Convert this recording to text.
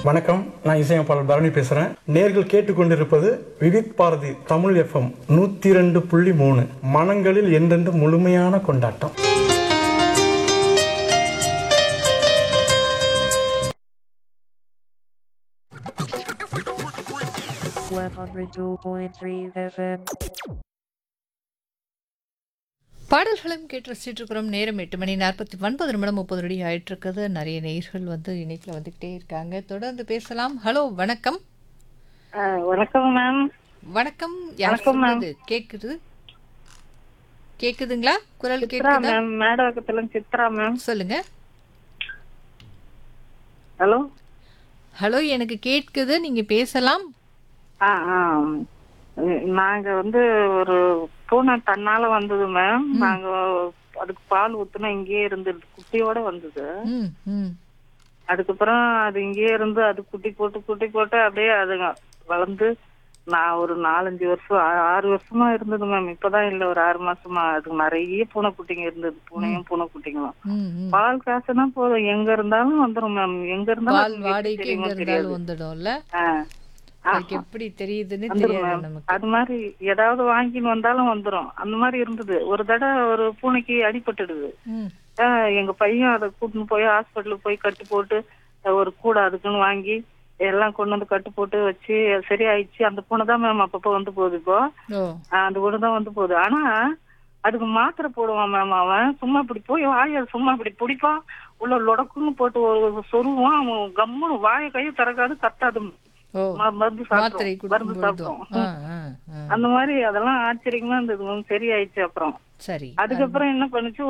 வணக்கம் நான் இசையமைப்பாளர் பரணி பேசுறேன் நேர்கள் கேட்டுக்கொண்டிருப்பது விவித் பாரதி தமிழ் எஃப்எம் நூத்தி ரெண்டு புள்ளி மூணு மனங்களில் என்றென்று முழுமையான கொண்டாட்டம் one hundred two point three FM. பாடல்களும் கேட்டு ரசிச்சுட்டு இருக்கிறோம் நேரம் எட்டு மணி நாற்பத்தி ஒன்பது நிமிடம் முப்பது நொடி ஆயிட்டு இருக்குது நிறைய நேயர்கள் வந்து இணைப்பில் வந்துக்கிட்டே இருக்காங்க தொடர்ந்து பேசலாம் ஹலோ வணக்கம் ஆ, வணக்கம் மேம் வணக்கம் யார் வணக்கம், ma'am. சொல்றது கேக்குது கேக்குதுங்களா குரல் சித்ரா கேக்குதா மேம் மேடவாக்கத்துல சித்ரா மேம் சொல்லுங்க ஹலோ ஹலோ எனக்கு கேட்குது நீங்க பேசலாம் ஆ ஆ உம், நாங்க வந்து ஒரு பூனை தன்னால வந்தது மேம் நாங்க அதுக்கு பால் ஊத்துனா இங்கேயே இருந்தது குட்டியோட வந்தது ம் ம் அதுக்கப்புறம் அது இங்கேயே இருந்து அது குட்டி போட்டு குட்டி போட்டு அப்படியே அதுங்க வளர்ந்து நான் ஒரு நாலஞ்சு வருஷம் ஆ- ஆறு வருஷமா இருந்தது மேம் இப்பதான் இல்ல ஒரு ஆறு மாசமா அதுக்கு நிறைய பூனைக்குட்டிங்க இருந்தது பூனையும் பூனைக்குட்டிங்களும் ம் ம் பால் காசுனா போதும் எங்க இருந்தாலும் வந்துரும் மேம் எங்க இருந்தாலும் பால் அதுக்கு எப்படி வாடகைக்கு தெரியுமோ எங்க தெரியாது இருந்தாலும் வந்துடும்ல ஆ. அதுக்கு எப்படி தெரியுதுன்னு வந்துரும் தெரியாது மேம் நமக்கு அது மாதிரி ஏதாவது வாங்கின்னு வந்தாலும் வந்துரும் அந்த மாதிரி இருந்தது ஒரு தடவை ஒரு பூனைக்கு அடிபட்டுடுது ம் ஆ, எங்க பையன் அதை கூட்டின்னு போய் ஹாஸ்பிட்டலுக்கு போய் கட்டு போட்டு அஹ், ஒரு கூடை அதுக்குன்னு வாங்கி எல்லாம் கொண்டு வந்து கட்டு போட்டு வச்சு அது சரியாயிடுச்சு அந்த பூனை தான் மேம் அப்பப்போ வந்து போகுது இப்போ ஓ ஆ, அந்த பூனை தான் வந்து போகுது ஆனா அதுக்கு மாத்திரை போடுவான் மேம் அவன் சும்மா இப்படி போய் வாயை சும்மா இப்படி பிடிப்பான் உள்ள லொடக்குன்னு போட்டு ஒரு சொருவான் அவன் கம்முன்னு வாயை கையை திறக்காது கத்தாது ஓ ம- மருந்து மாத்திரை சாப்பிடும் கொடுக்கும் மருந்து பொழுதும் சாப்பிடும் ஆ ஆ ஆ அந்த மாதிரி அதெல்லாம் ஆச்சரியமா இருந்தது மேம் சரியாயிடுச்சு அப்புறம் சரி அதுக்கப்புறம் என்ன பண்ணுச்சு